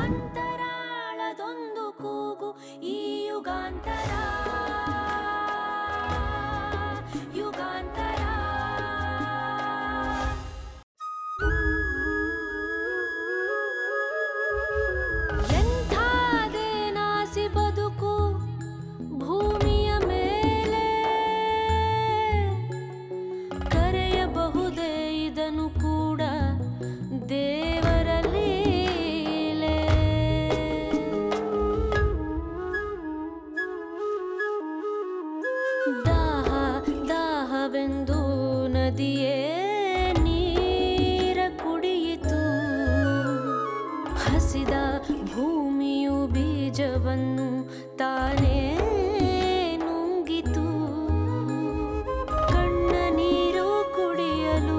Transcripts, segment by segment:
ಅಂತರಾಳದೊಂದು ಕೂಗು ಈ ಯುಗಾಂತರ ಯುಗಾಂತರ ಎಂಥಾದೇನಾಸಿ ಬದುಕು ಭೂಮಿಯ ಮೇಲೆ ಕರೆಯಬಹುದೇ ಇದನ್ನು ಕೂಡ ದೇವರ ಲೀಲೆ ದಾಹ ದಾಹವೆಂದು ನದಿಯೇ ನೀರ ಕುಡಿಯಿತು ಹಸಿದ ಭೂಮಿಯು ಬೀಜವನ್ನು ತಾನೇ ನುಂಗಿತು ಕಣ್ಣ ನೀರು ಕುಡಿಯಲು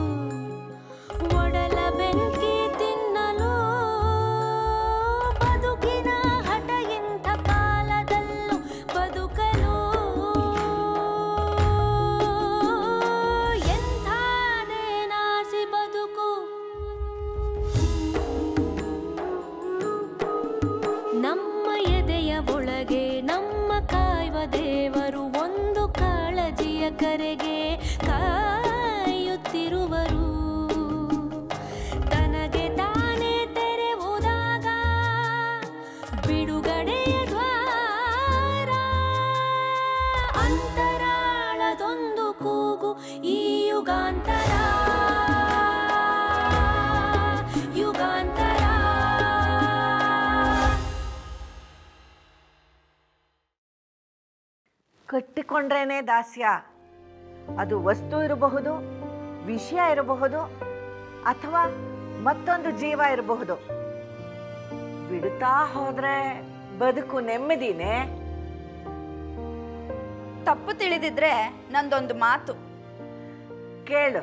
ಒಡಲ ಬೆಂಕಿ ತಿನ್ನಲು ಬದುಕಿನ ಹಠ ಇಂಥ ಕಾಲದಲ್ಲೂ ಬದುಕಲು ಎಂಥಾದೇನಾಸಿ ಬದುಕು ನಮ್ಮ ಎದೆಯ ಒಳಗೆ ನಮ್ಮ ಕಾಯುವ ದೇವರು ಒಂದು ಕಾಳಜಿಯ ಕರೆಗೆ ಕಾಯುತ್ತಿರುವರು ತನಗೆ ತಾನೇ ತೆರೆವುದಾಗ ಬಿಡುಗಡೆಯ ದ್ವಾರ ಅಂತರಾಳದೊಂದು ಕೂಗು ಈ ಯುಗಾಂತರ ಯುಗಾಂತರ ಕಟ್ಟಿಕೊಂಡ್ರೇನೆ ದಾಸ್ಯ ಅದು ವಸ್ತು ಇರಬಹುದು ವಿಷಯ ಇರಬಹುದು ಅಥವಾ ಮತ್ತೊಂದು ಜೀವ ಇರಬಹುದು ಬಿಡುತ್ತಾ ಹೋದ್ರೆ ಬದುಕು ನೆಮ್ಮದಿನೇ ತಪ್ಪು ತಿಳಿದಿದ್ರೆ ನಂದೊಂದು ಮಾತು ಕೇಳು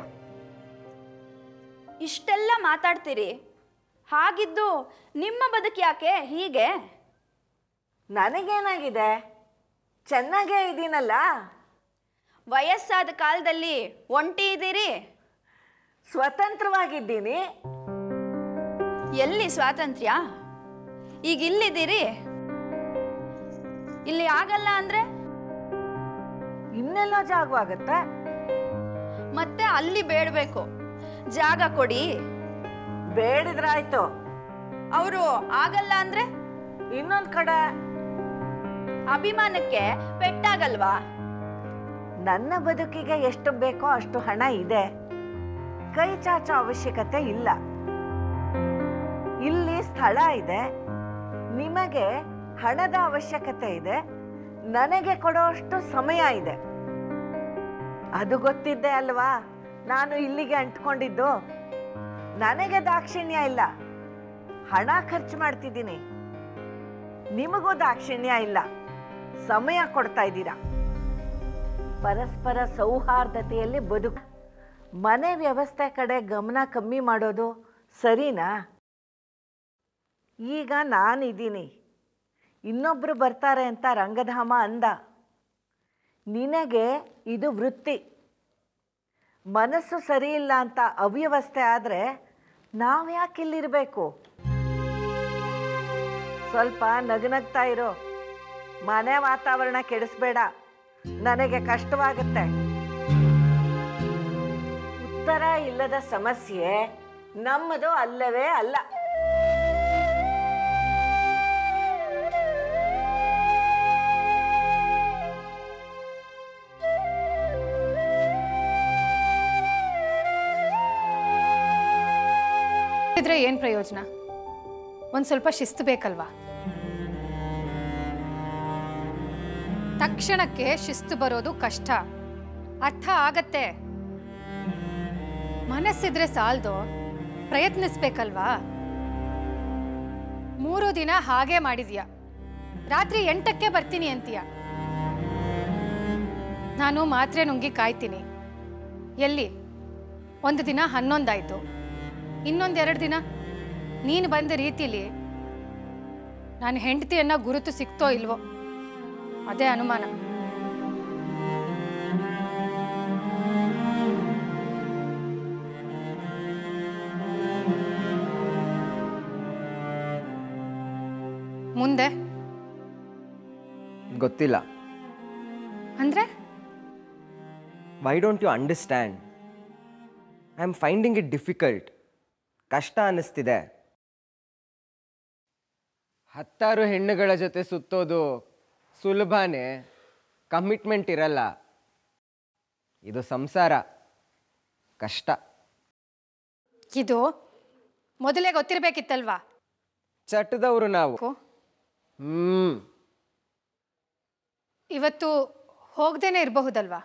ಇಷ್ಟೆಲ್ಲ ಮಾತಾಡ್ತೀರಿ ಹಾಗಿದ್ದು ನಿಮ್ಮ ಬದುಕು ಯಾಕೆ ಹೀಗೆ ನನಗೇನಾಗಿದೆ ಚೆನ್ನಾಗೇ ಇದ್ದೀನಲ್ಲ ವಯಸ್ಸಾದ ಕಾಲದಲ್ಲಿ ಒಂಟಿ ಇದ್ದೀರಿ ಸ್ವತಂತ್ರವಾಗಿದ್ದೀನಿ ಎಲ್ಲಿ ಸ್ವಾತಂತ್ರ್ಯ ಈಗ ಇಲ್ಲಿದ್ದೀರಿ ಇಲ್ಲಿ ಆಗಲ್ಲ ಅಂದ್ರೆ ಇನ್ನೆಲ್ಲೋ ಜಾಗವಾಗತ್ತೆ ಮತ್ತೆ ಅಲ್ಲಿ ಬೇಡಬೇಕು ಜಾಗ ಕೊಡಿ ಬೇಡಿದ್ರಾಯ್ತು ಅವರು ಆಗಲ್ಲ ಅಂದ್ರೆ ಇನ್ನೊಂದ್ ಕಡೆ ಅಭಿಮಾನಕ್ಕೆ ಪೆಟ್ಟಾಗಲ್ವಾ ನನ್ನ ಬದುಕಿಗೆ ಎಷ್ಟು ಬೇಕೋ ಅಷ್ಟು ಹಣ ಇದೆ ಕೈ ಚಾಚೋ ಅವಶ್ಯಕತೆ ಇಲ್ಲ ಇಲ್ಲಿ ಸ್ಥಳ ಇದೆ ನಿಮಗೆ ಹಣದ ಅವಶ್ಯಕತೆ ಇದೆ ನನಗೆ ಕೊಡೋಷ್ಟು ಸಮಯ ಇದೆ ಅದು ಗೊತ್ತಿದ್ದೆ ಅಲ್ವಾ ನಾನು ಇಲ್ಲಿಗೆ ಅಂಟ್ಕೊಂಡಿದ್ದು ನನಗೆ ದಾಕ್ಷಿಣ್ಯ ಇಲ್ಲ ಹಣ ಖರ್ಚು ಮಾಡ್ತಿದ್ದೀನಿ ನಿಮಗೂ ದಾಕ್ಷಿಣ್ಯ ಇಲ್ಲ ಸಮಯ ಕೊಡ್ತಾ ಇದ್ದೀರಾ ಪರಸ್ಪರ ಸೌಹಾರ್ದತೆಯಲ್ಲಿ ಬದುಕು ಮನೆ ವ್ಯವಸ್ಥೆ ಕಡೆ ಗಮನ ಕಮ್ಮಿ ಮಾಡೋದು ಸರಿನಾ ಈಗ ನಾನಿದ್ದೀನಿ ಇನ್ನೊಬ್ರು ಬರ್ತಾರೆ ಅಂತ ರಂಗಧಾಮ ಅಂದ ನಿನಗೆ ಇದು ವೃತ್ತಿ ಮನಸ್ಸು ಸರಿ ಇಲ್ಲ ಅಂತ ಅವ್ಯವಸ್ಥೆ ಆದರೆ ನಾವ್ಯಾಕೆ ಇಲ್ಲಿರಬೇಕು ಸ್ವಲ್ಪ ನಗನಗ್ತಾ ಇರೋ ಮನೆ ವಾತಾವರಣ ಕೆಡಿಸ್ಬೇಡ ನನಗೆ ಕಷ್ಟವಾಗುತ್ತೆ ಉತ್ತರ ಇಲ್ಲದ ಸಮಸ್ಯೆ ನಮ್ಮದು ಅಲ್ಲವೇ ಅಲ್ಲ ಇದ್ರೆ ಏನು ಪ್ರಯೋಜನ ಒಂದು ಸ್ವಲ್ಪ ಶಿಸ್ತು ಬೇಕಲ್ವಾ ತಕ್ಷಣಕ್ಕೆ ಶಿಸ್ತು ಬರೋದು ಕಷ್ಟ ಅರ್ಥ ಆಗತ್ತೆ ಮನಸ್ಸಿದ್ರೆ ಸಾಲದು ಪ್ರಯತ್ನಿಸ್ಬೇಕಲ್ವಾ ಮೂರು ದಿನ ಹಾಗೆ ಮಾಡಿದ್ಯಾ ರಾತ್ರಿ ಎಂಟಕ್ಕೆ ಬರ್ತೀನಿ ಅಂತೀಯ ನಾನು ಮಾತ್ರೆ ನುಂಗಿ ಕಾಯ್ತೀನಿ ಎಲ್ಲಿ ಒಂದು ದಿನ ಹನ್ನೊಂದಾಯ್ತು ಇನ್ನೊಂದೆರಡು ದಿನ ನೀನು ಬಂದ ರೀತಿಲಿ ನಾನು ಹೆಂಡತಿಯನ್ನ ಗುರುತು ಸಿಕ್ತೋ ಇಲ್ವೋ ಅದೇ ಅನುಮಾನ ಮುಂದೆ ಗೊತ್ತಿಲ್ಲ ಅಂದರೆ why don't you understand I am finding it difficult ಕಷ್ಟ ಅನ್ನಿಸ್ತಿದೆ ಹತ್ತಾರು ಹೆಣ್ಣುಗಳ ಜೊತೆ ಸುತ್ತೋದು ಸುಲಭನೇ ಕಮಿಟ್ಮೆಂಟ್ ಇರಲ್ಲ ಇದು ಸಂಸಾರ ಕಷ್ಟ ಇದು ಮೊದಲೇ ಗೊತ್ತಿರಬೇಕಿತ್ತಲ್ವಾ ಚಟದವರು ನಾವು ಓ, ಹ್ಞೂ ಇವತ್ತು ಹೋಗ್ದೇನೆ ಇರಬಹುದಲ್ವಾ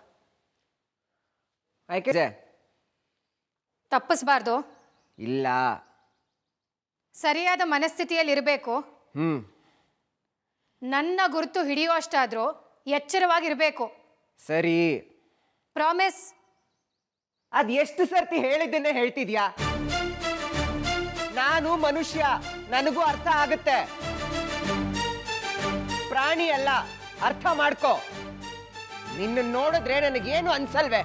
ಯಾಕೆ ತಪ್ಪಿಸ್ಬಾರ್ದು ಇಲ್ಲ ಸರಿಯಾದ ಮನಸ್ಥಿತಿಯಲ್ಲಿ ಇರಬೇಕು ಹ್ಞೂ ನನ್ನ ಗುರುತು ಹಿಡಿಯುವಷ್ಟಾದರೂ ಎಚ್ಚರವಾಗಿರಬೇಕು ಸರಿ ಪ್ರಾಮಿಸ್ ಅದ್ ಎಷ್ಟು ಸರ್ತಿ ಹೇಳಿದ್ದನ್ನೇ ಹೇಳ್ತಿದ್ಯಾ ನಾನು ಮನುಷ್ಯ ನನಗೂ ಅರ್ಥ ಆಗುತ್ತೆ ಪ್ರಾಣಿ ಅಲ್ಲ ಅರ್ಥ ಮಾಡ್ಕೋ ನಿನ್ನ ನೋಡಿದ್ರೆ ನನಗೇನು ಅನ್ಸಲ್ವೇ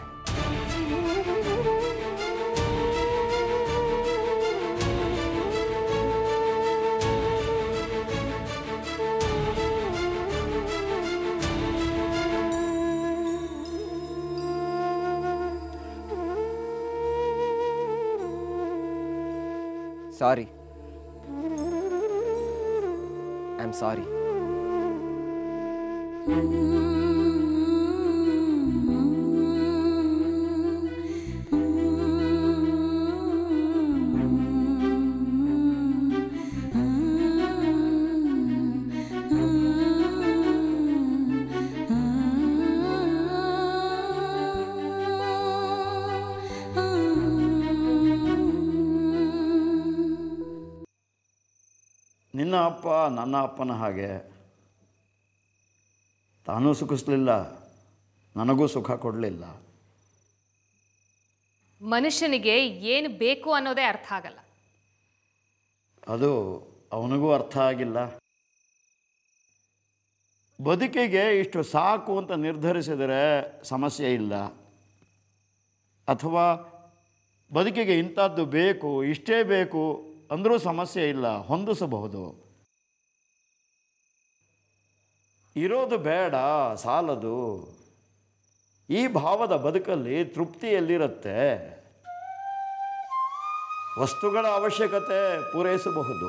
ಸಾರಿ ಐ ಆಮ್ ಸಾರಿ ನಿನ್ನ ಅಪ್ಪ ನನ್ನ ಅಪ್ಪನ ಹಾಗೆ ತಾನೂ ಸುಖಿಸ್ಲಿಲ್ಲ ನನಗೂ ಸುಖ ಕೊಡಲಿಲ್ಲ ಮನುಷ್ಯನಿಗೆ ಏನು ಬೇಕು ಅನ್ನೋದೇ ಅರ್ಥ ಆಗಲ್ಲ ಅದು ಅವನಿಗೂ ಅರ್ಥ ಆಗಿಲ್ಲ ಬದುಕಿಗೆ ಇಷ್ಟು ಸಾಕು ಅಂತ ನಿರ್ಧರಿಸಿದರೆ ಸಮಸ್ಯೆ ಇಲ್ಲ ಅಥವಾ ಬದುಕಿಗೆ ಇಂಥದ್ದು ಬೇಕು ಇಷ್ಟೇ ಬೇಕು ಅಂದರೂ ಸಮಸ್ಯೆ ಇಲ್ಲ ಹೊಂದಿಸಬಹುದು ಇರೋದು ಬೇಡ ಸಾಲದು ಈ ಭಾವದ ಬದುಕಲ್ಲಿ ತೃಪ್ತಿ ಎಲ್ಲಿರುತ್ತೆ ವಸ್ತುಗಳ ಅವಶ್ಯಕತೆ ಪೂರೈಸಬಹುದು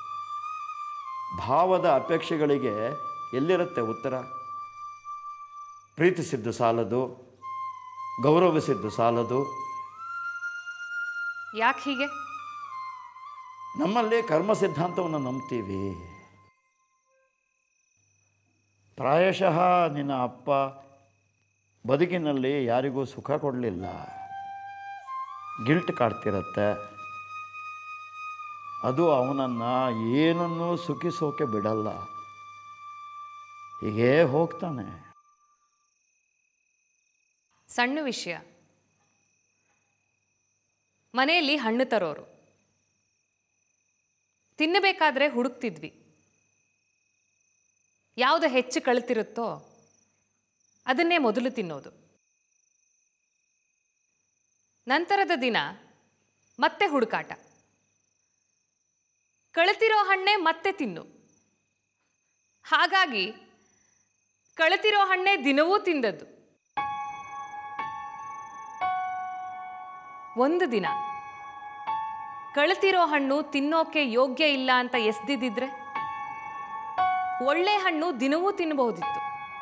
ಭಾವದ ಅಪೇಕ್ಷೆಗಳಿಗೆ ಎಲ್ಲಿರುತ್ತೆ ಉತ್ತರ ಪ್ರೀತಿಸಿದ್ದು ಸಾಲದು ಗೌರವಿಸಿದ್ದು ಸಾಲದು ಯಾಕೆ ಹೀಗೆ ನಮ್ಮಲ್ಲಿ ಕರ್ಮ ಸಿದ್ಧಾಂತವನ್ನು ನಂಬ್ತೀವಿ ಪ್ರಾಯಶಃ ನಿನ್ನ ಅಪ್ಪ ಬದುಕಿನಲ್ಲಿ ಯಾರಿಗೂ ಸುಖ ಕೊಡಲಿಲ್ಲ ಗಿಲ್ಟ್ ಕಾಡ್ತಿರತ್ತೆ ಅದು ಅವನನ್ನು ಏನನ್ನೂ ಸುಖಿಸೋಕೆ ಬಿಡಲ್ಲ ಹೀಗೇ ಹೋಗ್ತಾನೆ ಸಣ್ಣ ವಿಷಯ ಮನೆಯಲ್ಲಿ ಹಣ್ಣು ತರೋರು ತಿನ್ನಬೇಕಾದ್ರೆ ಹುಡುಕ್ತಿದ್ವಿ ಯಾವುದು ಹೆಚ್ಚು ಕಳ್ತಿರುತ್ತೋ ಅದನ್ನೇ ಮೊದಲು ತಿನ್ನೋದು ನಂತರದ ದಿನ ಮತ್ತೆ ಹುಡುಕಾಟ ಕಳೆತಿರೋ ಹಣ್ಣೆ ಮತ್ತೆ ತಿನ್ನು ಹಾಗಾಗಿ ಕಳೆತಿರೋ ಹಣ್ಣೆ ದಿನವೂ ತಿಂದದ್ದು ಒಂದು ದಿನ ಕಳೆತಿರೋ ಹಣ್ಣು ತಿನ್ನೋಕೆ ಯೋಗ್ಯ ಇಲ್ಲ ಅಂತ ಎಸ್ದಿದ್ದಿದ್ರೆ ಒಳ್ಳೆ ಹಣ್ಣು ದಿನವೂ ತಿನ್ನಬಹುದಿತ್ತು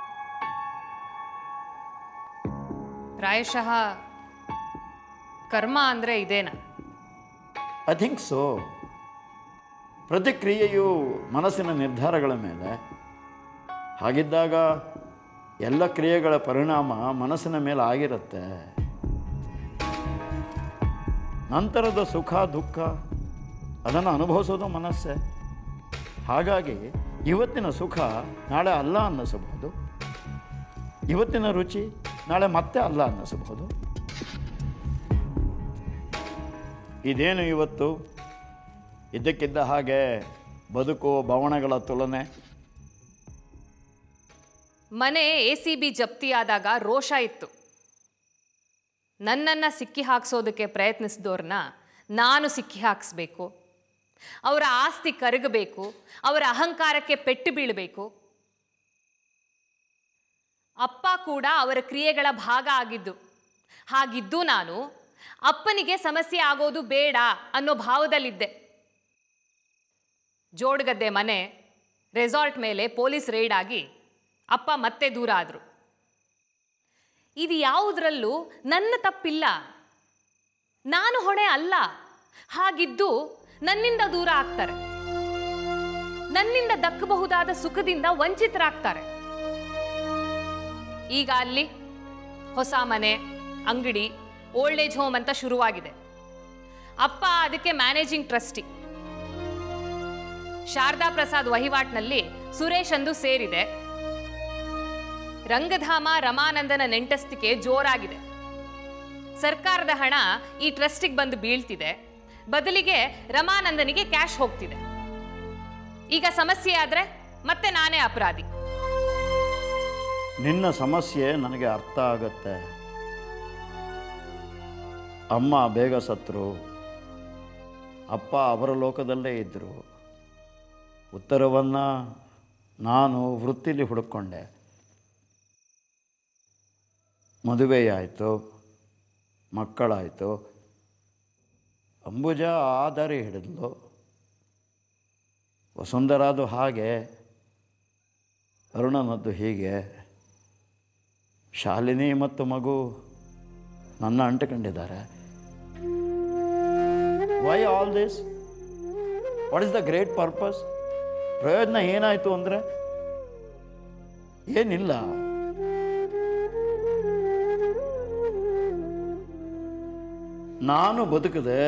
ಪ್ರಾಯಶಃ ಕರ್ಮ ಅಂದರೆ ಇದೇನಾ ಐ ಥಿಂಕ್ ಸೊ ಪ್ರತಿಕ್ರಿಯೆಯು ಮನಸ್ಸಿನ ನಿರ್ಧಾರಗಳ ಮೇಲೆ ಹಾಗಿದ್ದಾಗ ಎಲ್ಲ ಕ್ರಿಯೆಗಳ ಪರಿಣಾಮ ಮನಸ್ಸಿನ ಮೇಲೆ ಆಗಿರುತ್ತೆ ನಂತರದ ಸುಖ ದುಃಖ ಅದನ್ನು ಅನುಭವಿಸೋದು ಮನಸ್ಸೇ ಹಾಗಾಗಿ ಇವತ್ತಿನ ಸುಖ ನಾಳೆ ಅಲ್ಲ ಅನ್ನಿಸಬಹುದು ಇವತ್ತಿನ ರುಚಿ ನಾಳೆ ಮತ್ತೆ ಅಲ್ಲ ಅನ್ನಿಸಬಹುದು ಇದೇನು ಇವತ್ತು ಇದ್ದಕ್ಕಿದ್ದ ಹಾಗೆ ಬದುಕು ಭವನಗಳ ತುಲನೆ ಮನೆ ಎ ಸಿ ಬಿ ಜಪ್ತಿಯಾದಾಗ ರೋಷ ಇತ್ತು ನನ್ನನ್ನು ಸಿಕ್ಕಿ ಹಾಕ್ಸೋದಕ್ಕೆ ಪ್ರಯತ್ನಿಸಿದವ್ರನ್ನ ನಾನು ಸಿಕ್ಕಿ ಹಾಕಿಸ್ಬೇಕು ಅವರ ಆಸ್ತಿ ಕರಗಬೇಕು ಅವರ ಅಹಂಕಾರಕ್ಕೆ ಪೆಟ್ಟು ಬೀಳಬೇಕು ಅಪ್ಪ ಕೂಡ ಅವರ ಕ್ರಿಯೆಗಳ ಭಾಗ ಆಗಿದ್ದು ಹಾಗಿದ್ದು ನಾನು ಅಪ್ಪನಿಗೆ ಸಮಸ್ಯೆ ಆಗೋದು ಬೇಡ ಅನ್ನೋ ಭಾವದಲ್ಲಿದ್ದೆ ಜೋಡ್ಗದ್ದೆ ಮನೆ ರೆಸಾರ್ಟ್ ಮೇಲೆ ಪೊಲೀಸ್ ರೇಡ್ ಆಗಿ ಅಪ್ಪ ಮತ್ತೆ ದೂರ ಆದರು ಇದು ಯಾವುದರಲ್ಲೂ ನನ್ನ ತಪ್ಪಿಲ್ಲ ನಾನು ಹೊಣೆ ಅಲ್ಲ ಹಾಗಿದ್ದು ನನ್ನಿಂದ ದೂರ ಆಗ್ತಾರೆ ನನ್ನಿಂದ ದಕ್ಕಬಹುದಾದ ಸುಖದಿಂದ ವಂಚಿತರಾಗ್ತಾರೆ ಈಗ ಅಲ್ಲಿ ಹೊಸ ಮನೆ ಅಂಗಡಿ ಓಲ್ಡ್ ಏಜ್ ಹೋಮ್ ಅಂತ ಶುರುವಾಗಿದೆ ಅಪ್ಪ ಅದಕ್ಕೆ ಮ್ಯಾನೇಜಿಂಗ್ ಟ್ರಸ್ಟಿ ಶಾರದಾ ಪ್ರಸಾದ್ ವಹಿವಾಟ್ನಲ್ಲಿ ಸುರೇಶ್ ಅಂದು ಸೇರಿದೆ ರಂಗಧಾಮ ರಮಾನಂದನ ನೆಂಟಸ್ತಿಕೆ ಜೋರಾಗಿದೆ ಸರ್ಕಾರದ ಹಣ ಈ ಟ್ರಸ್ಟಿಗೆ ಬಂದು ಬೀಳ್ತಿದೆ ಬದಲಿಗೆ ರಮಾನಂದನಿಗೆ ಕ್ಯಾಶ್ ಹೋಗ್ತಿದೆ ಈಗ ಸಮಸ್ಯೆ ಆದ್ರೆ ಮತ್ತೆ ನಾನೇ ಅಪರಾಧಿ ನಿನ್ನ ಸಮಸ್ಯೆ ನನಗೆ ಅರ್ಥ ಆಗತ್ತೆ ಅಮ್ಮ ಬೇಗ ಸತ್ರು ಅಪ್ಪ ಅವರ ಲೋಕದಲ್ಲೇ ಇದ್ದರು ಉತ್ತರವನ್ನು ನಾನು ವೃತ್ತಿಲಿ ಹುಡುಕೊಂಡೆ ಮದುವೆಯಾಯಿತು ಮಕ್ಕಳಾಯಿತು ಅಂಬುಜ ಆ ದಾರಿ ಹಿಡಿದ್ಲು ವಸುಂಧರಾದು ಹಾಗೆ ಅರುಣನದ್ದು ಹೀಗೆ ಶಾಲಿನಿ ಮತ್ತು ಮಗು ನನ್ನ ಅಂಟುಕೊಂಡಿದ್ದಾರೆ why all this what is the great purpose ಪ್ರಯೋಜನ ಏನಾಯಿತು ಅಂದರೆ ಏನಿಲ್ಲ ನಾನು ಬದುಕಿದೆ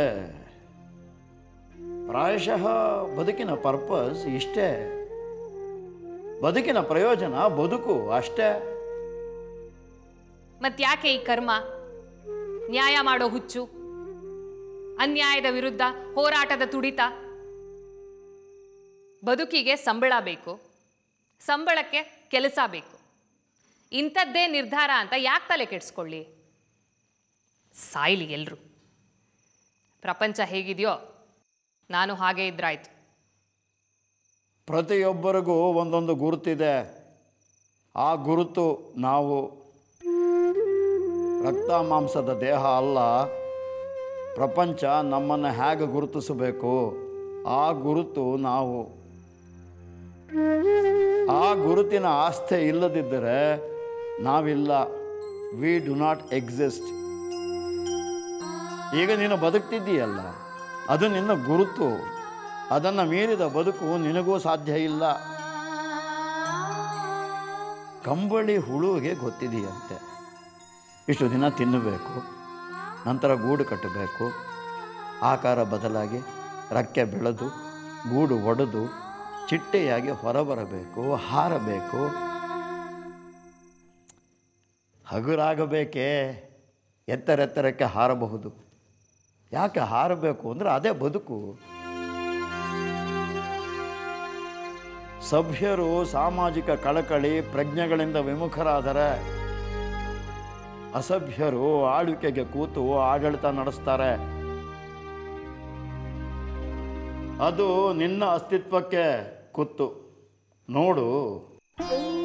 ಪ್ರಾಯಶಃ ಬದುಕಿನ ಪರ್ಪಸ್ ಇಷ್ಟೇ ಬದುಕಿನ ಪ್ರಯೋಜನ ಬದುಕು ಅಷ್ಟೇ ಮತ್ಯಾಕೆ ಈ ಕರ್ಮ ನ್ಯಾಯ ಮಾಡೋ ಹುಚ್ಚು ಅನ್ಯಾಯದ ವಿರುದ್ಧ ಹೋರಾಟದ ತುಡಿತ ಬದುಕಿಗೆ ಸಂಬಳ ಬೇಕು ಸಂಬಳಕ್ಕೆ ಕೆಲಸ ಬೇಕು ಇಂಥದ್ದೇ ನಿರ್ಧಾರ ಅಂತ ಯಾಕೆ ತಲೆ ಕೆಡಿಸ್ಕೊಳ್ಳಿ ಸಾಯ್ಲಿ ಎಲ್ರು ಪ್ರಪಂಚ ಹೇಗಿದೆಯೋ ನಾನು ಹಾಗೇ ಇದ್ರಾಯ್ತು ಪ್ರತಿಯೊಬ್ಬರಿಗೂ ಒಂದೊಂದು ಗುರುತಿದೆ ಆ ಗುರುತು ನಾವು ರಕ್ತ ಮಾಂಸದ ದೇಹ ಅಲ್ಲ ಪ್ರಪಂಚ ನಮ್ಮನ್ನು ಹೇಗೆ ಗುರುತಿಸಬೇಕು ಆ ಗುರುತು ನಾವು ಆ ಗುರುತಿನ ಆಸ್ಥೆ ಇಲ್ಲದಿದ್ದರೆ ನಾವಿಲ್ಲ ವಿ ಡು ನಾಟ್ ಎಕ್ಸಿಸ್ಟ್ ಈಗ ನೀನು ಬದುಕ್ತಿದ್ದೀಯಲ್ಲ ಅದು ನಿನ್ನ ಗುರುತು ಅದನ್ನು ಮೀರಿದ ಬದುಕು ನಿನಗೂ ಸಾಧ್ಯ ಇಲ್ಲ ಕಂಬಳಿ ಹುಳುವಿಗೆ ಗೊತ್ತಿದೆಯಂತೆ ಇಷ್ಟು ದಿನ ತಿನ್ನಬೇಕು ನಂತರ ಗೂಡು ಕಟ್ಟಬೇಕು ಆಕಾರ ಬದಲಾಗಿ ರಕ್ಕೆ ಬೆಳೆದು ಗೂಡು ಒಡೆದು ಚಿಟ್ಟೆಯಾಗಿ ಹೊರಬರಬೇಕು ಹಾರಬೇಕು ಹಗುರಾಗಬೇಕೇ ಎತ್ತರೆತ್ತರಕ್ಕೆ ಹಾರಬಹುದು ಯಾಕೆ ಹಾರಬೇಕು ಅಂದರೆ ಅದೇ ಬದುಕು ಸಭ್ಯರು ಸಾಮಾಜಿಕ ಕಳಕಳಿ ಪ್ರಜ್ಞೆಗಳಿಂದ ವಿಮುಖರಾದರೆ ಅಸಭ್ಯರು ಆಳ್ವಿಕೆಗೆ ಕೂತು ಆಡಳಿತ ನಡೆಸ್ತಾರೆ ಅದು ನಿನ್ನ ಅಸ್ತಿತ್ವಕ್ಕೆ ಕುತ್ತು ನೋಡು